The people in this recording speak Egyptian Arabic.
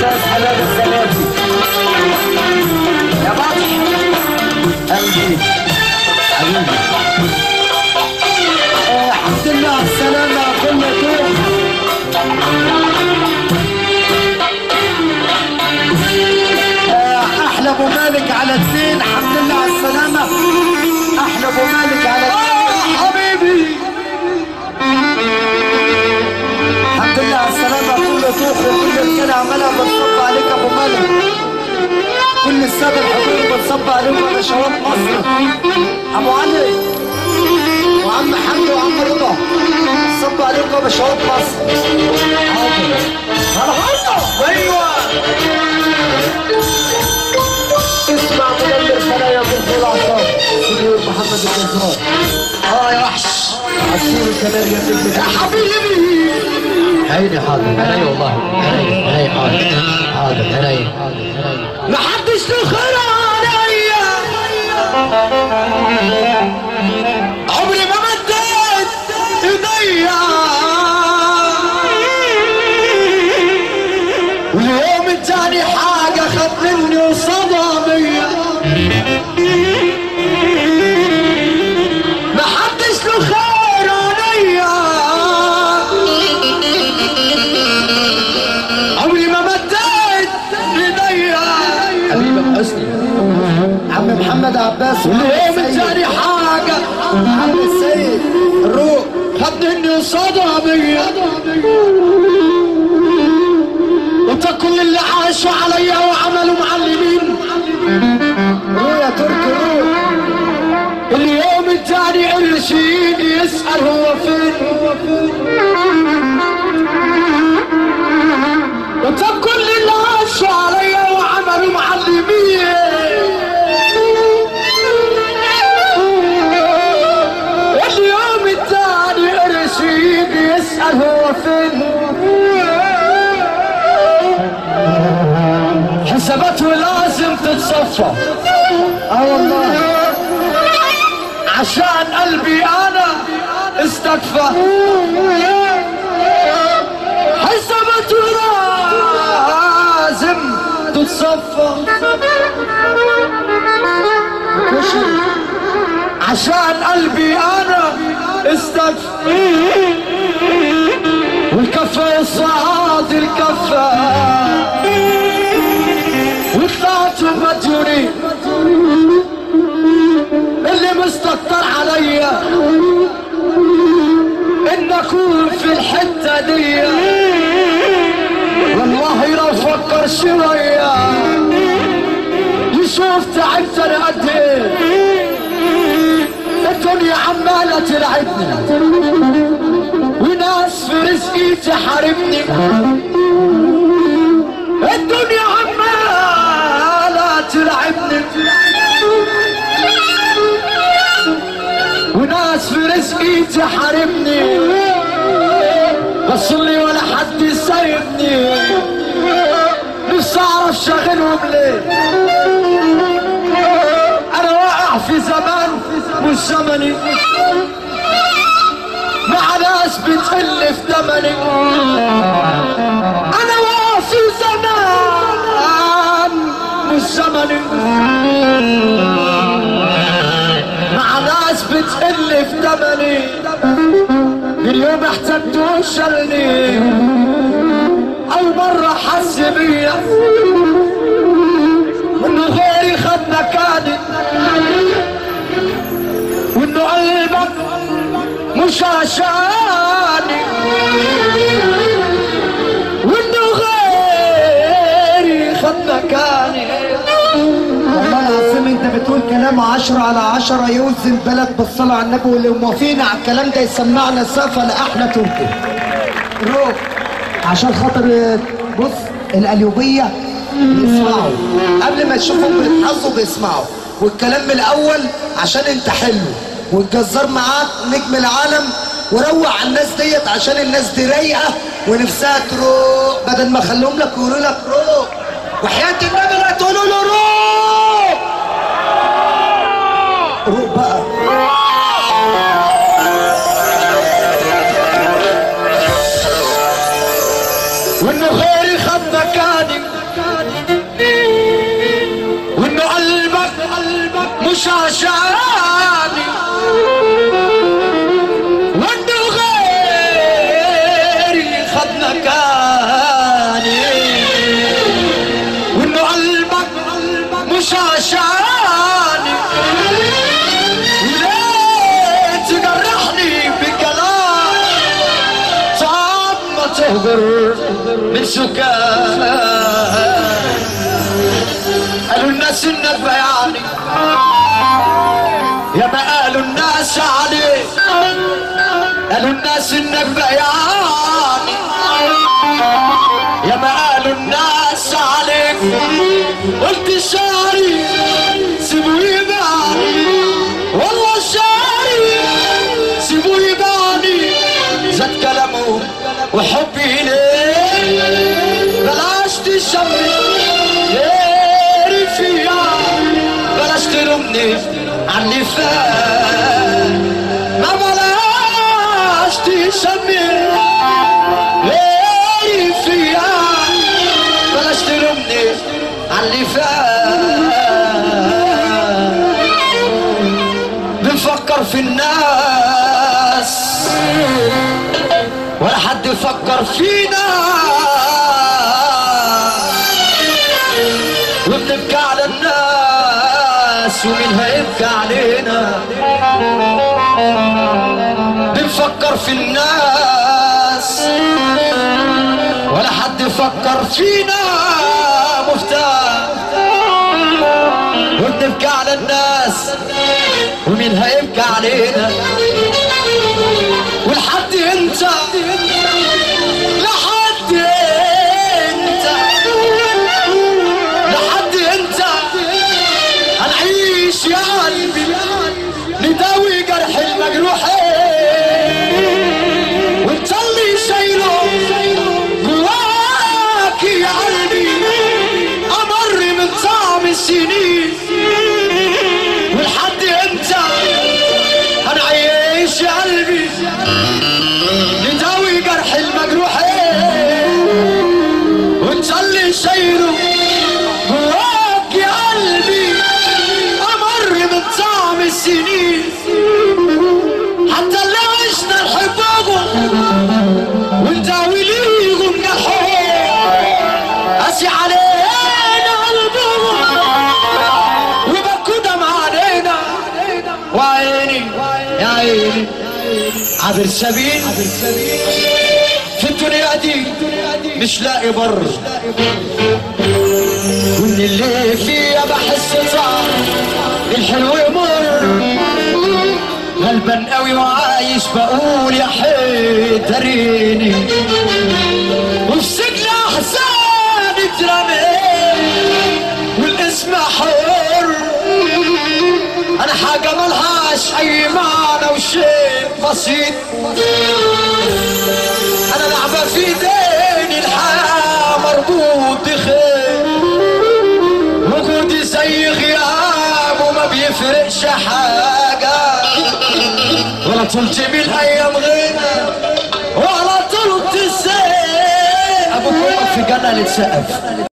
استاذ حماد الزناتي يا بطل قلبي حبيبي آه، الحمد لله على السلامة كنا توم آه، احلى ابو مالك على اثنين الحمد لله على السلامة احلى ابو مالك على اثنين حبيبي الحمد لله على السلامة كل طوخ وكل رجالة عمالها بتصب عليك يا ابو مالك كل السادة الحضور بتصب عليكم يا شباب مصر ابو علي وعم حمدي وعم رضا صب عليكم يا شباب مصر حاضر مرحبا ايوه اسمع مدمر خلايا بالفول عصام سنيور محمد الجزار اه يا وحش عصير كمان يا بنت يا حبيبي عيني حاضر عيني والله عيني عيني حاضر حاضر عيني ما حدش له خير عليا عمري ما مديت ايديا واليوم التاني حاجة خد مني وصدمية ما حدش له خير عليا عمري ما مديت ايديا حبيبك حسني عم محمد عباس واليوم الثاني حاجة عم السيد الروح خد مني صدمية انت كل اللي عاشوا عليا وعملوا معلمين روح يا تركي روح اليوم الثاني قرشين يسأل هو فين هو فين انت كل اللي عاشوا عليا وعملوا معلمين اليوم الثاني قرشين يسأل هو فين حساباته لازم تتصفى اه والله عشان قلبي انا استكفى حساباته لازم تتصفى كشري عشان قلبي انا استكفى والكفة يصعد الكفة وطلعت مديوني اللي مستكتر عليا ان اكون في الحتة دي والله لو فكر شوية يشوف تعبت انا قد ايه الدنيا عمالة تلعبني وناس في رزقي تحاربني الدنيا عمالة تلعبني وناس في رزقي تحاربني بس اللي ولا حد سايبني نفسي اعرف شاغلهم ليه انا واقع في زمان مش زمني مع ناس بتقل في تمني انا واقع في زمان مش زمني مع ناس بتقل في تمني اليوم احتجت وشلني اول مرة حس بيا انه غيري خد مكاني وانه قلبك مش عشاني وانه غيري خد مكاني والله العظيم انت بتقول كلام عشرة على عشرة يوزن بلد بالصلاة على النبي واللي موافقين على الكلام ده يسمعنا سقفة لأحلى تركي روح عشان خاطر بص القليوبية بيسمعوا قبل ما يشوفهم بيتحظوا بيسمعوا والكلام من الأول عشان انت حلو والجزار معاك نجم العالم وروع على الناس ديت عشان الناس دي رايقة ونفسها تروح بدل ما خلوهم لك ويقولوا لك روح وحياة النبي لا تقولوا له روح روح بقى وانه غيري خد مكاني عشاني وانه غيري خد مكاني وانه قلبك مش عشاني وليه تجرحني بكلام صعب ما تهجر من سكان قالوا الناس انك بيعني يا ما قالوا الناس عليك قالوا الناس انك بيعني يا ما قالوا الناس عليك قلت شعري سيبوا يبعني والله شعري سيبوا يبعني زاد كلامه وحبي ليه بلاش تشمي غيري فيها بلاش تلومني عني فات ما بلاش تشمي غيري فيها بلاش تلومني عني فات بنفكر في الناس ولا حد يفكر فينا وبنبكي على الناس ومين هيبكي علينا بنفكر في الناس ولا حد يفكر فينا مفتاح وبنبكي على الناس ومين هيبكي علينا والحد انت لحد انت لحد انت هنعيش يا قلبي نداوي جرح المجروحين وانت اللي شايله جواك يا قلبي امر من طعم السنين والحد انت هنعيش يا قلبي نداوي جرح المجروحين وانت اللي شايله جواك يا قلبي امر من طعم السنين حتى اللي عشنا نحبهم ونداوي ليهم جرحهم قاسي علينا قلبهم وبكوا دمع علينا وعيني يا عيني عبر سبيل في الدنيا دي مش لاقي بر وان اللي فيها بحس طعم الحلو يمر غلبان قوي وعايش بقول يا حيدريني وفي سجن احزاني اترميت والاسم حر انا حاجه ملهاش اي معنى وشيء بسيط انا لعبه في ايديني الحياه مربوط بخير وجودي زي غياب وما بيفرقش حاجه ولا طلت بالايام غنى ولا طلت الزين ابوك في جنه نتسقف